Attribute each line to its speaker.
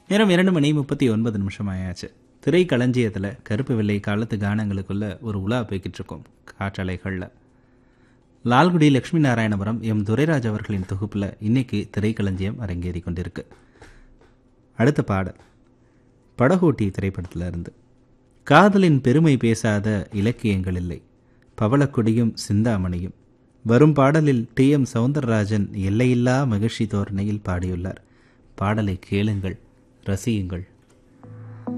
Speaker 1: நேரம் இரண்டு மணி முப்பத்தி ஒன்பது நிமிஷம் ஆயாச்சு திரை களஞ்சியத்தில் கருப்பு வெள்ளை காலத்து கானங்களுக்குள்ள ஒரு உலா போய்கிட்டு இருக்கோம் காற்றலைகளில் லால்குடி லட்சுமி நாராயணபுரம் எம் துரைராஜ் அவர்களின் தொகுப்பில் இன்னைக்கு திரைக்களஞ்சியம் அரங்கேறி கொண்டிருக்கு அடுத்த பாடல் படகோட்டி திரைப்படத்தில் இருந்து காதலின் பெருமை பேசாத இலக்கியங்கள் இல்லை பவளக்கொடியும் சிந்தாமணியும் வரும் பாடலில் டி எம் சவுந்தரராஜன் எல்லையில்லா மகிழ்ச்சி தோரணையில் பாடியுள்ளார் பாடலை கேளுங்கள் ரசியுங்கள்